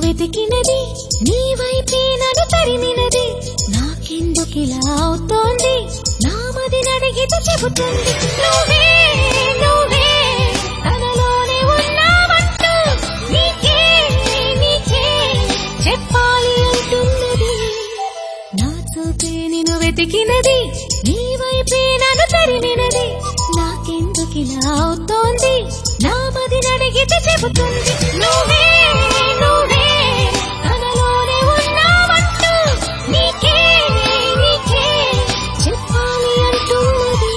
వెతికినది నీ వైపే నన్ను తరిమినది నాకెందుకిలా అవుతోంది నా మది నడిగితే చెబుతుంది నువ్వే నువ్వే తనలోనే ఉన్నావంటూ నీకే నీకే చెప్పాలి అంటున్నది నా చూపే నిన్ను వెతికినది నీ వైపే నన్ను తరిమినది నాకెందుకిలా అవుతోంది నా మది నడిగితే చెబుతుంది నువ్వే నువ్వే తనలోనే ఉన్నావంటూ నీకే నీకే చెప్పాలి అంటున్నది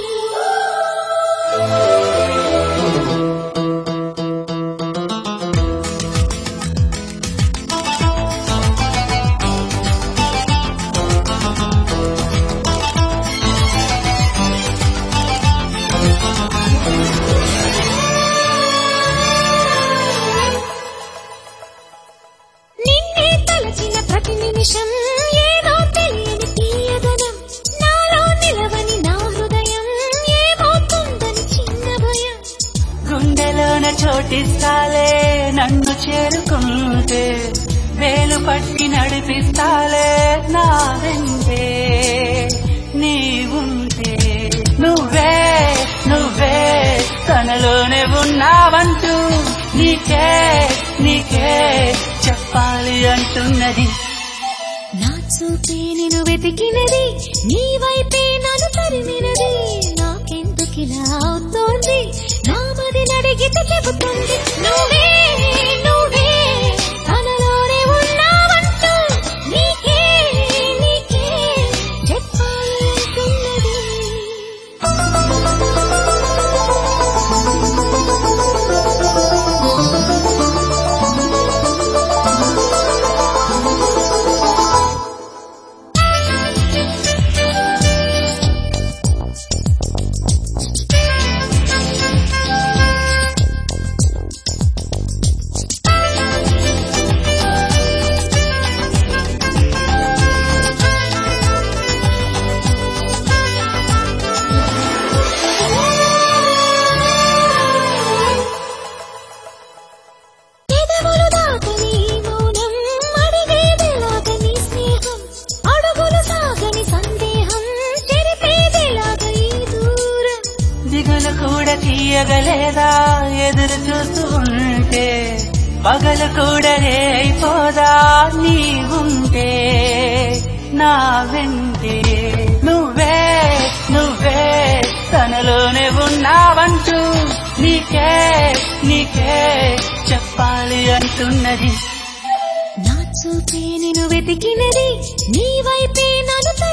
నిన్నే తలచిన ప్రతి నిమిషం ఏదో తెలియని తీయదనం నాలో నిలవని నా హృదయం ఏమవుతుందని చిన్న భయం గుండెలోన చోటిస్తాలే నన్ను చేరుకుంటే వేలు పట్టి నడిపిస్తాలే నా వెంటే నీవుంటే నువ్వే నువ్వే తనలోనే ఉన్నావంటూ నీకే నీకే చెప్పాలి అంటున్నది నా చూపే నేను వెతికినది నీ వైపే నన్ను తరిమినది నాకెందుకిలా అవుతోంది నా మది నడిగితే చెబుతుంది నువ్వే నువ్వే తనలోనే ఉన్నావంటూ నీకే నీకే చెప్పాలి అంటున్నది ఎదములు దాటని మౌనం అడిగేదెలాగని స్నేహం అడుగులు సాగని సందేహం చెరిపేదెలాగ ఈ దూరం దిగులు కూడా తీయగలేదా ఎదురు చూస్తూ ఉంటే పగలు కూడా రే అయిపోదా నీవుంటే నా వెంటే నువ్వే నువ్వే తనలోనే ఉన్నావంటూ నీకే నీకే చెప్పాలి అంటున్నది నా చూపే నేను వెతికినది నీ వైపే నన్ను